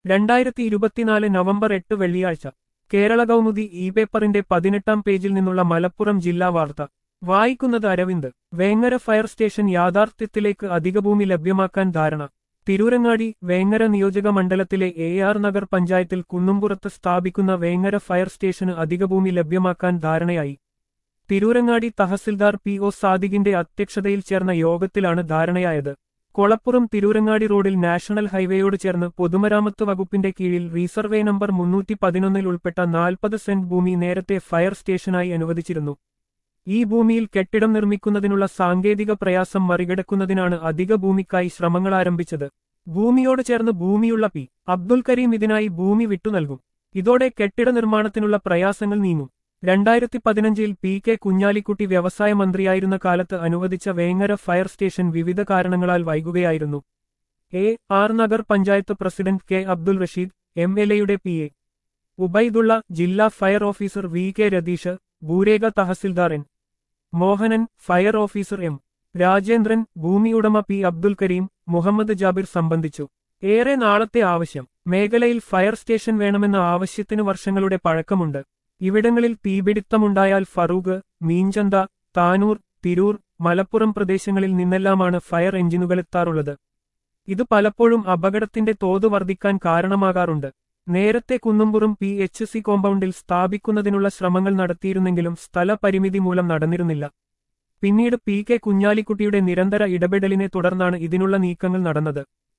രണ്ടായിരത്തി ഇരുപത്തിനാല് നവംബർ എട്ട് വെള്ളിയാഴ്ച കേരള കൗമുദി ഇ പേപ്പറിന്റെ പതിനെട്ടാം പേജിൽ നിന്നുള്ള മലപ്പുറം ജില്ലാ വാർത്ത വായിക്കുന്നത് അരവിന്ദ് വേങ്ങര ഫയർ സ്റ്റേഷൻ യാഥാർത്ഥ്യത്തിലേക്ക് അധിക ഭൂമി ലഭ്യമാക്കാൻ ധാരണ തിരൂരങ്ങാടി വേങ്ങര നിയോജക മണ്ഡലത്തിലെ എ ആർ നഗർ പഞ്ചായത്തിൽ കുന്നുംപുറത്ത് സ്ഥാപിക്കുന്ന വേങ്ങര ഫയർ സ്റ്റേഷന് അധിക ഭൂമി ലഭ്യമാക്കാൻ ധാരണയായി തിരൂരങ്ങാടി തഹസിൽദാർ പി ഒ സാദിഖിന്റെ അധ്യക്ഷതയിൽ ചേർന്ന യോഗത്തിലാണ് ധാരണയായത് കൊളപ്പുറം തിരൂരങ്ങാടി റോഡിൽ നാഷണൽ ഹൈവേയോട് ചേർന്ന് പൊതുമരാമത്ത് വകുപ്പിന്റെ കീഴിൽ റീസർവേ നമ്പർ മുന്നൂറ്റി പതിനൊന്നിൽ ഉൾപ്പെട്ട നാൽപ്പത് സെന്റ് ഭൂമി നേരത്തെ ഫയർ സ്റ്റേഷനായി അനുവദിച്ചിരുന്നു ഈ ഭൂമിയിൽ കെട്ടിടം നിർമ്മിക്കുന്നതിനുള്ള സാങ്കേതിക പ്രയാസം മറികടക്കുന്നതിനാണ് അധിക ഭൂമിക്കായി ശ്രമങ്ങൾ ആരംഭിച്ചത് ഭൂമിയോട് ചേർന്ന് ഭൂമിയുള്ള പി അബ്ദുൽ കരീം ഇതിനായി ഭൂമി വിട്ടുനൽകും ഇതോടെ കെട്ടിട നിർമ്മാണത്തിനുള്ള പ്രയാസങ്ങൾ നീങ്ങും രണ്ടായിരത്തി പതിനഞ്ചിൽ പി കെ കുഞ്ഞാലിക്കുട്ടി വ്യവസായ മന്ത്രിയായിരുന്ന കാലത്ത് അനുവദിച്ച വേങ്ങര ഫയർ സ്റ്റേഷൻ വിവിധ കാരണങ്ങളാൽ വൈകുകയായിരുന്നു A R Nagar panchayat president K Abdul Rasheed M L എയുടെ പി എ ഉബൈദുള്ള ജില്ലാ fire officer V K Ratheesh ഭൂരേഖ tahsildar N Mohanan fire officer M Rajendran ഭൂമി ഉടമ പി അബ്ദുൽ കരീം മുഹമ്മദ് ജാബിർ സംബന്ധിച്ചു ഏറെ നാളത്തെ ആവശ്യം മേഖലയിൽ ഫയർ സ്റ്റേഷൻ വേണമെന്ന ആവശ്യത്തിന് വർഷങ്ങളുടെ പഴക്കമുണ്ട് ഇവിടങ്ങളിൽ തീപിടുത്തമുണ്ടായാൽ ഫറൂഖ് മീഞ്ചന്ത താനൂർ തിരൂർ മലപ്പുറം പ്രദേശങ്ങളിൽ നിന്നെല്ലാമാണ് ഫയർ എഞ്ചിനുകളെത്താറുള്ളത് ഇത് പലപ്പോഴും അപകടത്തിന്റെ തോത് വർദ്ധിക്കാൻ കാരണമാകാറുണ്ട് നേരത്തെ കുന്നുംപുറം പി എച്ച് സി കോമ്പൗണ്ടിൽ സ്ഥാപിക്കുന്നതിനുള്ള ശ്രമങ്ങൾ നടത്തിയിരുന്നെങ്കിലും സ്ഥലപരിമിതി മൂലം നടന്നിരുന്നില്ല പിന്നീട് പി കെ കുഞ്ഞാലിക്കുട്ടിയുടെ നിരന്തര ഇടപെടലിനെ തുടർന്നാണ് ഇതിനുള്ള നീക്കങ്ങൾ നടന്നത്